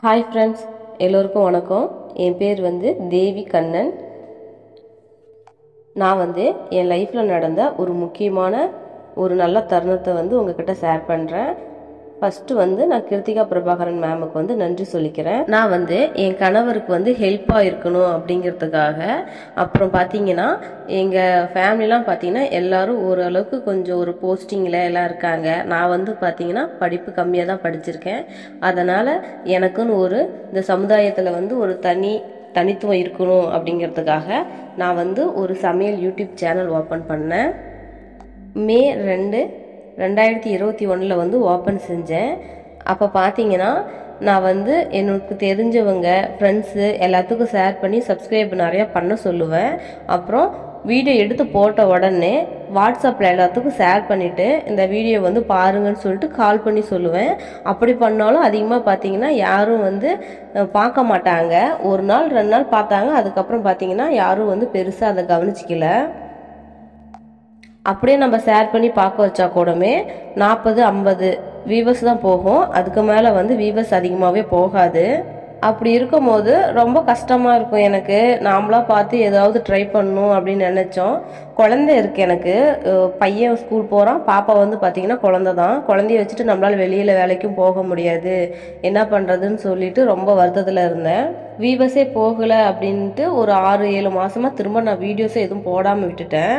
hi friends எல்லோருக்கும் வணக்கம் என் பேர் வந்து தேவி கண்ணன் நான் வந்து என் லைஃப்பில் நடந்த ஒரு முக்கியமான ஒரு நல்ல தருணத்தை வந்து உங்ககிட்ட ஷேர் பண்ணுறேன் ஃபஸ்ட்டு வந்து நான் கிருத்திகா பிரபாகரன் மேமுக்கு வந்து நன்றி சொல்லிக்கிறேன் நான் வந்து என் கணவருக்கு வந்து ஹெல்ப்பாக இருக்கணும் அப்படிங்கிறதுக்காக அப்புறம் பார்த்தீங்கன்னா எங்கள் ஃபேமிலிலாம் பார்த்தீங்கன்னா எல்லாரும் ஓரளவுக்கு கொஞ்சம் ஒரு போஸ்டிங்கில் எல்லாம் இருக்காங்க நான் வந்து பார்த்தீங்கன்னா படிப்பு கம்மியாக தான் படிச்சிருக்கேன் அதனால் எனக்குன்னு ஒரு இந்த சமுதாயத்தில் வந்து ஒரு தனி தனித்துவம் இருக்கணும் அப்படிங்கிறதுக்காக நான் வந்து ஒரு சமையல் யூடியூப் சேனல் ஓப்பன் பண்ணேன் மே ரெண்டு ரெண்டாயிரத்தி இருபத்தி ஒன்றில் வந்து ஓப்பன் செஞ்சேன் அப்போ பார்த்தீங்கன்னா நான் வந்து எனக்கு தெரிஞ்சவங்க ஃப்ரெண்ட்ஸு எல்லாத்துக்கும் ஷேர் பண்ணி சப்ஸ்கிரைப் நிறையா பண்ண சொல்லுவேன் அப்புறம் வீடியோ எடுத்து போட்ட உடனே வாட்ஸ்அப்பில் எல்லாத்துக்கும் ஷேர் பண்ணிவிட்டு இந்த வீடியோ வந்து பாருங்கன்னு சொல்லிட்டு கால் பண்ணி சொல்லுவேன் அப்படி பண்ணாலும் அதிகமாக பார்த்தீங்கன்னா யாரும் வந்து அஹ், பார்க்க மாட்டாங்க ஒரு நாள் ரெண்டு நாள் பார்த்தாங்க அதுக்கப்புறம் பார்த்தீங்கன்னா யாரும் வந்து பெருசாக அதை கவனிச்சிக்கல அப்படியே நம்ம ஷேர் பண்ணி பார்க்க வச்சா கூடமே நாற்பது ஐம்பது வீவர்ஸ் தான் போகும் அதுக்கு மேலே வந்து வீவர்ஸ் அதிகமாகவே போகாது அப்படி இருக்கும்போது ரொம்ப கஷ்டமாக இருக்கும் எனக்கு நாமளாக பார்த்து ஏதாவது ட்ரை பண்ணணும் அப்படின்னு நினச்சோம் குழந்தை இருக்குது எனக்கு அஹ் பையன் ஸ்கூல் போகிறான் பாப்பா வந்து பார்த்திங்கன்னா குழந்தை தான் குழந்தைய வச்சுட்டு நம்மளால் வெளியில் வேலைக்கும் போக முடியாது என்ன பண்ணுறதுன்னு சொல்லிட்டு ரொம்ப வருத்தத்தில் இருந்தேன் வீவர்ஸே போகலை அப்படின்ட்டு ஒரு ஆறு ஏழு மாதமாக திரும்ப நான் வீடியோஸே எதுவும் போடாமல் விட்டுட்டேன்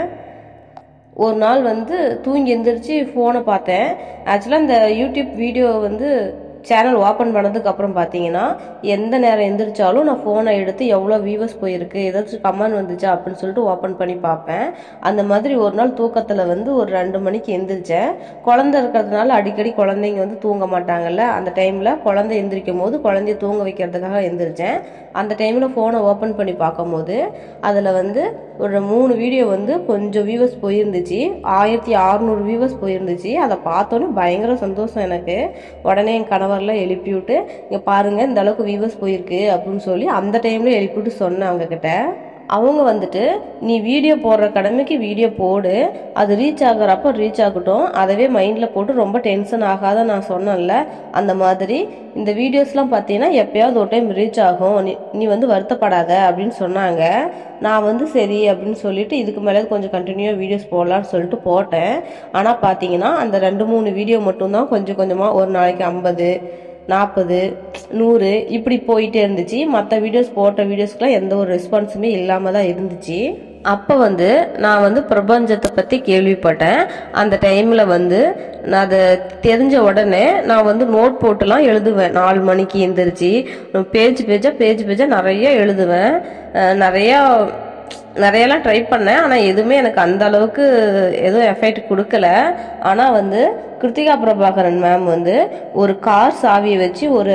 ஒரு நாள் வந்து தூங்கி எந்திரிச்சு ஃபோனை பார்த்தேன் ஆக்சுவலாக இந்த யூடியூப் வீடியோ வந்து சேனல் ஓப்பன் பண்ணதுக்கு அப்புறம் பார்த்தீங்கன்னா எந்த நேரம் எந்திரிச்சாலும் நான் ஃபோனை எடுத்து எவ்வளோ வியூவர்ஸ் போயிருக்கு ஏதாச்சும் கமெண்ட் வந்துச்சா அப்படின்னு சொல்லிட்டு ஓப்பன் பண்ணி பார்ப்பேன் அந்த மாதிரி ஒரு நாள் தூக்கத்தில் வந்து ஒரு ரெண்டு மணிக்கு எந்திரிச்சேன் குழந்தை இருக்கிறதுனால அடிக்கடி குழந்தைங்க வந்து தூங்க மாட்டாங்கல்ல அந்த டைமில் குழந்தை எந்திரிக்கும் போது குழந்தைய தூங்க வைக்கிறதுக்காக எந்திரிச்சேன் அந்த டைமில் ஃபோனை ஓப்பன் பண்ணி பார்க்கும்போது அதில் வந்து ஒரு மூணு வீடியோ வந்து கொஞ்சம் வியூவர்ஸ் போயிருந்துச்சு ஆயிரத்தி அறநூறு வியூவர்ஸ் போயிருந்துச்சு அதை பார்த்தோன்னே பயங்கர சந்தோஷம் எனக்கு உடனே என் கணவர்லாம் எழுப்பி விட்டு இங்கே பாருங்கள் இந்த அளவுக்கு வியூவர்ஸ் போயிருக்கு அப்படின்னு சொல்லி அந்த டைமில் எழுப்பி விட்டு சொன்னேன் அவங்கக்கிட்ட அவங்க வந்துட்டு நீ வீடியோ போடுற கடமைக்கு வீடியோ போடு அது ரீச் ஆகுறப்போ ரீச் ஆகட்டும் அதவே மைண்டில் போட்டு ரொம்ப டென்ஷன் ஆகாத நான் சொன்னேன்ல அந்த மாதிரி இந்த வீடியோஸ்லாம் பார்த்தீங்கன்னா எப்பயாவது ஒரு டைம் ரீச் ஆகும் நீ நீ வந்து வருத்தப்படாத அப்படின்னு சொன்னாங்க நான் வந்து சரி அப்படின்னு சொல்லிட்டு இதுக்கு மேலே கொஞ்சம் கண்டினியூவாக வீடியோஸ் போடலான்னு சொல்லிட்டு போட்டேன் ஆனால் பார்த்தீங்கன்னா அந்த ரெண்டு மூணு வீடியோ மட்டும்தான் கொஞ்சம் கொஞ்சமாக ஒரு நாளைக்கு ஐம்பது நாற்பது நூறு இப்படி போயிட்டே இருந்துச்சு மற்ற வீடியோஸ் போட்ட வீடியோஸ்க்குலாம் எந்த ஒரு ரெஸ்பான்ஸுமே இல்லாமல் தான் இருந்துச்சு அப்போ வந்து நான் வந்து பிரபஞ்சத்தை பற்றி கேள்விப்பட்டேன் அந்த டைமில் வந்து நான் அதை தெரிஞ்ச உடனே நான் வந்து நோட் போட்டுலாம் எழுதுவேன் நாலு மணிக்கு எந்திரிச்சு பேஜ் பேஜாக பேஜ் பேஜாக நிறைய எழுதுவேன் அஹ் நிறையா நிறையெல்லாம் ட்ரை பண்ணேன் ஆனால் எதுவுமே எனக்கு அந்த அளவுக்கு எதுவும் எஃபெக்ட் கொடுக்கல ஆனால் வந்து கிருத்திகா பிரபாகரன் மேம் வந்து ஒரு கார் சாவியை வச்சு ஒரு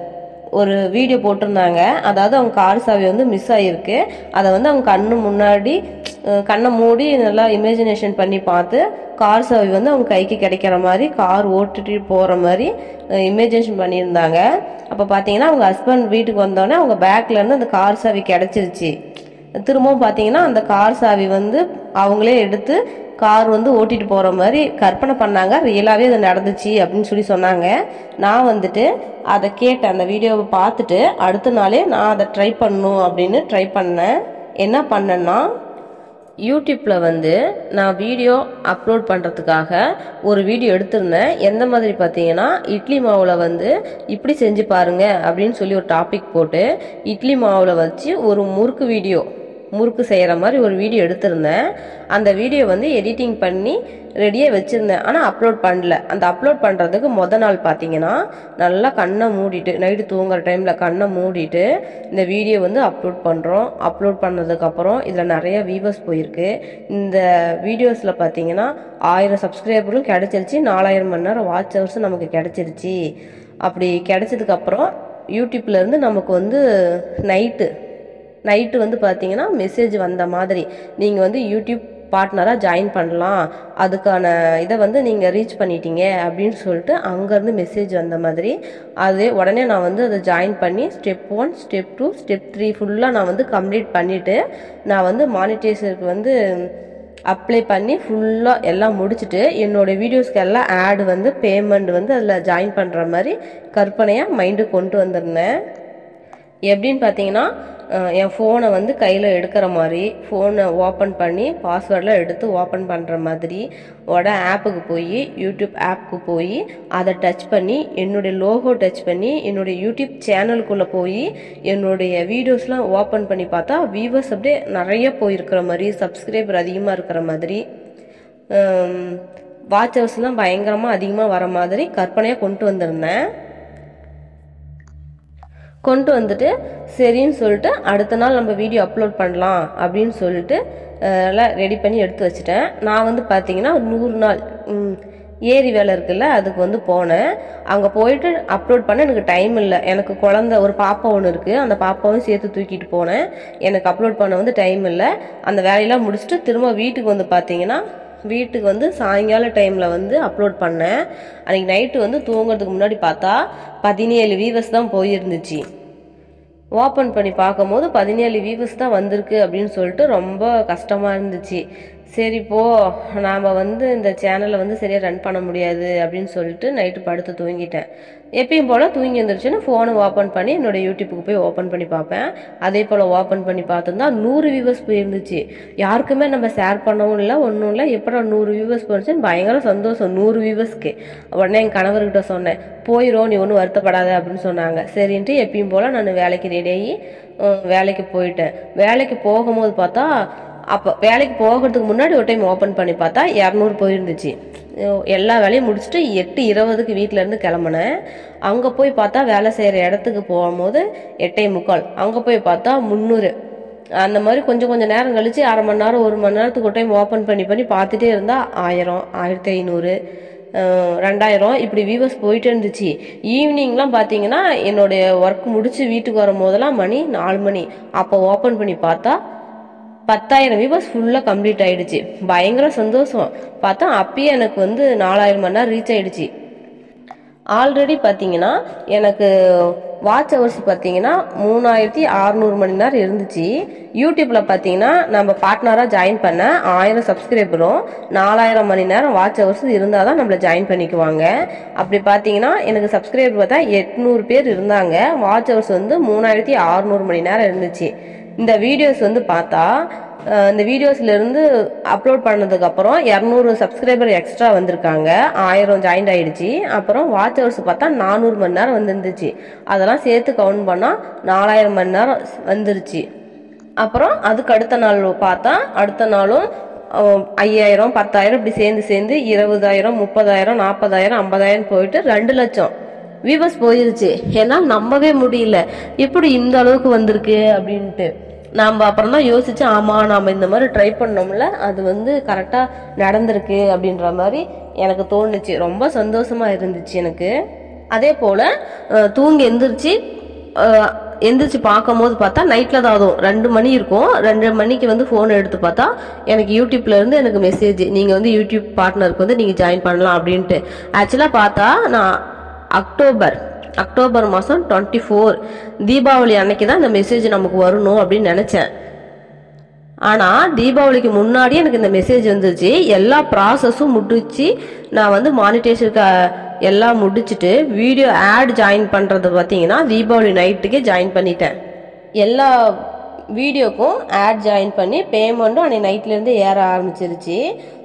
ஒரு வீடியோ போட்டிருந்தாங்க அதாவது அவங்க கார் சாவி வந்து மிஸ் ஆகிருக்கு அதை வந்து அவங்க கண்ணு முன்னாடி அஹ், கண்ணை மூடி நல்லா இமேஜினேஷன் பண்ணி பார்த்து கார் சாவி வந்து அவங்க கைக்கு கிடைக்கிற மாதிரி கார் ஓட்டிட்டு போகிற மாதிரி இமேஜினேஷன் பண்ணியிருந்தாங்க அப்போ பார்த்தீங்கன்னா அவங்க ஹஸ்பண்ட் வீட்டுக்கு வந்தோடனே அவங்க பேக்ல இருந்து அந்த கார் சாவி கிடச்சிருச்சு திரும்பவும் பார்த்தீங்கன்னா அந்த கார் சாவி வந்து அவங்களே எடுத்து கார் வந்து ஓட்டிட்டு போகிற மாதிரி கற்பனை பண்ணாங்க ரியலாகவே அது நடந்துச்சு அப்படின்னு சொல்லி சொன்னாங்க நான் வந்துட்டு அதை கேட்டேன் அந்த வீடியோவை பார்த்துட்டு அடுத்த நாளே நான் அதை ட்ரை பண்ணணும் அப்படின்னு ட்ரை பண்ணேன் என்ன பண்ணேன்னா யூடியூப்பில் வந்து நான் வீடியோ அப்லோட் பண்ணுறதுக்காக ஒரு வீடியோ எடுத்திருந்தேன் எந்த மாதிரி பார்த்தீங்கன்னா இட்லி மாவில் வந்து இப்படி செஞ்சு பாருங்க அப்படின்னு சொல்லி ஒரு டாபிக் போட்டு இட்லி மாவில் வச்சு ஒரு முறுக்கு வீடியோ முறுக்கு செய்கிற மாதிரி ஒரு வீடியோ எடுத்திருந்தேன் அந்த வீடியோ வந்து எடிட்டிங் பண்ணி ரெடியாக வச்சுருந்தேன் ஆனால் அப்லோட் பண்ணல அந்த அப்லோட் பண்ணுறதுக்கு மொதல் நாள் பார்த்தீங்கன்னா நல்லா கண்ணை மூடிட்டு நைட்டு தூங்குற டைமில் கண்ணை மூடிட்டு இந்த வீடியோ வந்து அப்லோட் பண்ணுறோம் அப்லோட் பண்ணதுக்கப்புறம் இதில் நிறைய வியூவர்ஸ் போயிருக்கு இந்த வீடியோஸில் பார்த்தீங்கன்னா ஆயிரம் சப்ஸ்கிரைபரும் கிடச்சிருச்சு நாலாயிரம் மணி நேரம் வாட்ச் ஹவர்ஸும் நமக்கு கிடச்சிருச்சு அப்படி கிடச்சதுக்கப்புறம் யூடியூப்லேருந்து நமக்கு வந்து நைட்டு நைட்டு வந்து பார்த்தீங்கன்னா மெசேஜ் வந்த மாதிரி நீங்கள் வந்து யூடியூப் பார்ட்னராக ஜாயின் பண்ணலாம் அதுக்கான இதை வந்து நீங்கள் ரீச் பண்ணிட்டீங்க அப்படின்னு சொல்லிட்டு அங்கேருந்து மெசேஜ் வந்த மாதிரி அது உடனே நான் வந்து அதை ஜாயின் பண்ணி step one step two step three ஃபுல்லாக நான் வந்து கம்ப்ளீட் பண்ணிவிட்டு நான் வந்து மானிட்டைசருக்கு வந்து அப்ளை பண்ணி ஃபுல்லாக எல்லாம் முடிச்சுட்டு என்னோட வீடியோஸ்க்கு எல்லாம் ஆட் வந்து பேமெண்ட் வந்து அதில் ஜாயின் பண்ணுற மாதிரி கற்பனையாக மைண்டு கொண்டு வந்திருந்தேன் எப்படின்னு பார்த்தீங்கன்னா அஹ், என் ஃபோனை வந்து கையில் எடுக்கிற மாதிரி ஃபோனை ஓப்பன் பண்ணி பாஸ்வேர்டெலாம் எடுத்து ஓப்பன் பண்ணுற மாதிரி உட ஆப்புக்கு போய் யூடியூப் ஆப்புக்கு போய் அதை டச் பண்ணி என்னுடைய லோகோ டச் பண்ணி என்னுடைய யூடியூப் சேனலுக்குள்ளே போய் என்னுடைய வீடியோஸ்லாம் ஓப்பன் பண்ணி பார்த்தா வியூவர்ஸ் அப்படியே நிறைய போயிருக்கிற மாதிரி சப்ஸ்கிரைபர் அதிகமாக இருக்கிற மாதிரி வாட்ச் ஹவர்ஸ்லாம் பயங்கரமாக அதிகமாக வர மாதிரி கற்பனையாக கொண்டு வந்திருந்தேன் கொண்டு வந்துட்டு சரின்னு சொல்லிட்டு அடுத்த நாள் நம்ம வீடியோ அப்லோட் பண்ணலாம் அப்படின்னு சொல்லிட்டு அஹ், எல்லாம் ரெடி பண்ணி எடுத்து வச்சுட்டேன் நான் வந்து பார்த்தீங்கன்னா நூறு நாள் ம், ஏரி வேலை இருக்குல்ல அதுக்கு வந்து போனேன் அங்கே போயிட்டு அப்லோட் பண்ண எனக்கு டைம் இல்லை எனக்கு குழந்த ஒரு பாப்பா ஒன்று இருக்குது அந்த பாப்பாவும் சேர்த்து தூக்கிட்டு போனேன் எனக்கு அப்லோட் பண்ண வந்து டைம் இல்லை அந்த வேலையெல்லாம் முடிச்சுட்டு திரும்ப வீட்டுக்கு வந்து பார்த்தீங்கன்னா வீட்டுக்கு வந்து சாயங்கால டைமில் வந்து அப்லோட் பண்ணேன் அன்றைக்கி நைட்டு வந்து தூங்குறதுக்கு முன்னாடி பார்த்தா பதினேழு வீவர்ஸ் தான் போயிருந்துச்சு ஓப்பன் பண்ணி பார்க்கும்போது பதினேழு வியூவர்ஸ் தான் வந்திருக்கு அப்படின்னு சொல்லிட்டு ரொம்ப கஷ்டமாக இருந்துச்சு சரி போ நாம் வந்து இந்த சேனலை வந்து சரியாக ரன் பண்ண முடியாது அப்படின்னு சொல்லிட்டு நைட்டு படுத்து தூங்கிட்டேன் எப்பயும் போல் தூங்கி எழுந்திரிச்சுன்னு ஃபோனை ஓப்பன் பண்ணி என்னோட யூடியூப்புக்கு போய் ஓப்பன் பண்ணி பார்ப்பேன் அதே போல் ஓப்பன் பண்ணி பார்த்துருந்தா நூறு வியூவர்ஸ் போயிருந்துச்சு யாருக்குமே நம்ம ஷேர் பண்ணவும் இல்லை ஒன்றும் இல்லை எப்படா நூறு வியூவர்ஸ் போனுச்சுன்னு பயங்கர சந்தோஷம் நூறு வியூவர்ஸ்க்கு உடனே என் கணவர்கிட்ட சொன்னேன் போயிடும் நீ ஒன்றும் வருத்தப்படாத அப்படின்னு சொன்னாங்க சரின்ட்டு எப்பயும் போல் நான் வேலைக்கு ரெடியாகி வேலைக்கு போயிட்டேன் வேலைக்கு போகும்போது பார்த்தா அப்போ வேலைக்கு போகிறதுக்கு முன்னாடி ஒரு டைம் ஓப்பன் பண்ணி பார்த்தா இரநூறு போயிருந்துச்சு அஹ் எல்லா வேலையும் முடிச்சுட்டு எட்டு இருபதுக்கு வீட்டிலேருந்து கிளம்புனேன் அங்கே போய் பார்த்தா வேலை செய்கிற இடத்துக்கு போகும்போது எட்டே முக்கால் அங்கே போய் பார்த்தா முந்நூறு அந்த மாதிரி கொஞ்சம் கொஞ்சம் நேரம் கழிச்சு அரை மணி நேரம் ஒரு மணி நேரத்துக்கு ஒரு டைம் ஓப்பன் பண்ணி பண்ணி பார்த்துட்டே இருந்தால் ஆயிரம் ஆயிரத்தி ஐநூறு அஹ் ரெண்டாயிரம் இப்படி வியூவர்ஸ் போயிட்டே இருந்துச்சு ஈவினிங்லாம் பார்த்தீங்கன்னா என்னுடைய ஒர்க் முடிச்சு வீட்டுக்கு வரும் போதெல்லாம் மணி நாலு மணி அப்போ ஓப்பன் பண்ணி பார்த்தா பத்தாயிரம் வியூவர்ஸ் ஃபுல்லாக கம்ப்ளீட் ஆயிடுச்சு பயங்கர சந்தோஷம் பார்த்தா அப்பயே எனக்கு வந்து நாலாயிரம் மணி நேரம் ரீச் ஆயிடுச்சு ஆல்ரெடி பார்த்தீங்கன்னா எனக்கு வாட்ச் ஹவர்ஸ் பார்த்தீங்கன்னா மூணாயிரத்தி அறநூறு மணி நேரம் இருந்துச்சு யூடியூப்பில் பார்த்தீங்கன்னா நம்ம பார்ட்னராக ஜாயின் பண்ண ஆயிரம் சப்ஸ்கிரைபரும் நாலாயிரம் மணி நேரம் வாட்ச் ஹவர்ஸ் இருந்தால் தான் நம்மளை ஜாயின் பண்ணிக்குவாங்க அப்படி பார்த்தீங்கன்னா எனக்கு சப்ஸ்கிரைபர் பார்த்தா எட்நூறு பேர் இருந்தாங்க வாட்ச் ஹவர்ஸ் வந்து மூணாயிரத்தி அறநூறு மணி நேரம் இருந்துச்சு இந்த வீடியோஸ் வந்து பார்த்தா அஹ் இந்த வீடியோஸ்ல இருந்து அப்லோட் பண்ணதுக்கு அப்புறம் இரநூறு சப்ஸ்கிரைபர் எக்ஸ்ட்ரா வந்திருக்காங்க ஆயிரம் ஜாயின் ஆயிடுச்சு அப்புறம் வாட்ச் ஹவர்ஸ் பார்த்தா நானூறு மணி நேரம் வந்துருந்துச்சு அதெல்லாம் சேர்த்து கவுண்ட் பண்ணால் நாலாயிரம் மணி நேரம் வந்துருச்சு அப்புறம் அதுக்கு அடுத்த நாள் பார்த்தா அடுத்த நாளும் அஹ், ஐயாயிரம் பத்தாயிரம் இப்படி சேர்ந்து சேர்ந்து இருபதாயிரம் முப்பதாயிரம் நாற்பதாயிரம் ஐம்பதாயிரம் போயிட்டு ரெண்டு லட்சம் வியூவர்ஸ் போயிருச்சு என்னால் நம்பவே முடியல எப்படி இந்த அளவுக்கு வந்திருக்கு அப்படின்ட்டு நாம் அப்புறம் தான் யோசிச்சு ஆமாம் நாம் இந்த மாதிரி ட்ரை பண்ணோம்ல அது வந்து கரெக்டாக நடந்திருக்கு அப்படின்ற மாதிரி எனக்கு தோணுச்சு ரொம்ப சந்தோஷமாக இருந்துச்சு எனக்கு அதே போல் அஹ், தூங்கி எந்திரிச்சு அஹ், எந்திரிச்சு பார்க்கும்போது பார்த்தா நைட்டில் தான் அதுவும் ரெண்டு மணி இருக்கும் ரெண்டு மணிக்கு வந்து ஃபோன் எடுத்து பார்த்தா எனக்கு யூடியூப்ல இருந்து எனக்கு மெசேஜ் நீங்கள் வந்து யூடியூப் பார்ட்னருக்கு வந்து நீங்கள் ஜாயின் பண்ணலாம் அப்படின்ட்டு ஆக்சுவலாக பார்த்தா நான் அக்டோபர் அக்டோபர் மாதம் டுவெண்ட்டி ஃபோர் தீபாவளி அன்னைக்கு தான் இந்த மெசேஜ் நமக்கு வரணும் அப்படின்னு நினச்சேன் ஆனால் தீபாவளிக்கு முன்னாடி எனக்கு இந்த மெசேஜ் வந்துருச்சு எல்லா ப்ராசஸும் முடிச்சு நான் வந்து மானிட்டேஷனுக்கு எல்லாம் முடிச்சுட்டு வீடியோ ஆட் ஜாயின் பண்ணுறது பார்த்தீங்கன்னா தீபாவளி நைட்டுக்கே ஜாயின் பண்ணிட்டேன் எல்லா வீடியோக்கும் ஆட் ஜாயின் பண்ணி பேமெண்ட்டும் அன்னைக்கு நைட்லேருந்து ஏற ஆரம்பிச்சிருச்சு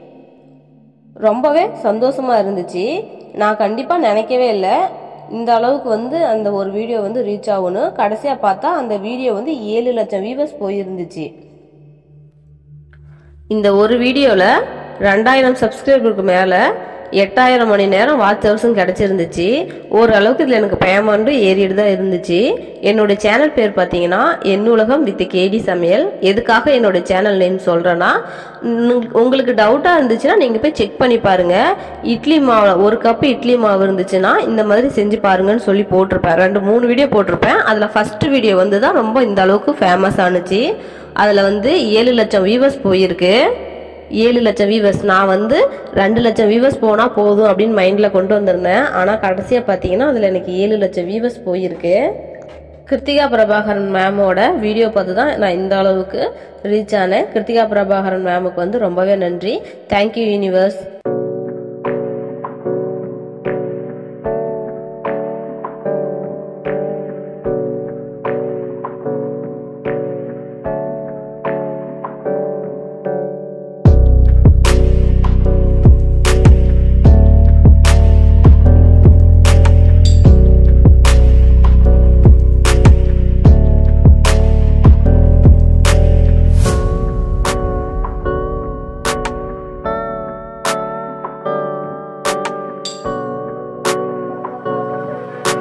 ரொம்பவே சந்தோஷமா இருந்துச்சு நான் கண்டிப்பாக நினைக்கவே இல்லை இந்த அளவுக்கு வந்து அந்த ஒரு வீடியோ வந்து ரீச் ஆகணும் கடைசியாக பார்த்தா அந்த வீடியோ வந்து ஏழு லட்சம் வியூவர்ஸ் போயிருந்துச்சு இந்த ஒரு வீடியோவில் ரெண்டாயிரம் சப்ஸ்கிரைபருக்கு மேலே எட்டாயிரம் மணி நேரம் வாட்ச் ஹவர்ஸும் கிடச்சிருந்துச்சு ஓரளவுக்கு இதில் எனக்கு பேமெண்ட்டும் ஏறிட்டு தான் இருந்துச்சு என்னோட சேனல் பேர் பார்த்தீங்கன்னா என்னுலகம் வித் கேடி சமையல் எதுக்காக என்னோட சேனல் நேம் சொல்கிறேன்னா உங்களுக்கு டவுட்டாக இருந்துச்சுன்னா நீங்கள் போய் செக் பண்ணி பாருங்கள் இட்லி மாவு ஒரு கப்பு இட்லி மாவு இருந்துச்சுன்னா இந்த மாதிரி செஞ்சு பாருங்கன்னு சொல்லி போட்டிருப்பேன் ரெண்டு மூணு வீடியோ போட்டிருப்பேன் அதில் ஃபஸ்ட்டு வீடியோ வந்து தான் ரொம்ப இந்த அளவுக்கு ஃபேமஸ் ஆனுச்சு அதில் வந்து ஏழு லட்சம் வியூவர்ஸ் போயிருக்கு ஏழு லட்சம் வியூவர்ஸ் நான் வந்து ரெண்டு லட்சம் வியூவர்ஸ் போனால் போதும் அப்படின்னு மைண்டில் கொண்டு வந்திருந்தேன் ஆனால் கடைசியாக பார்த்தீங்கன்னா அதில் எனக்கு ஏழு லட்சம் வியூவர்ஸ் போயிருக்கு கிருத்திகா பிரபாகரன் மேமோட வீடியோ பார்த்து தான் நான் இந்த அளவுக்கு ரீச் ஆனேன் கிருத்திகா பிரபாகரன் மேமுக்கு வந்து ரொம்பவே நன்றி தேங்க்யூ யூனிவர்ஸ்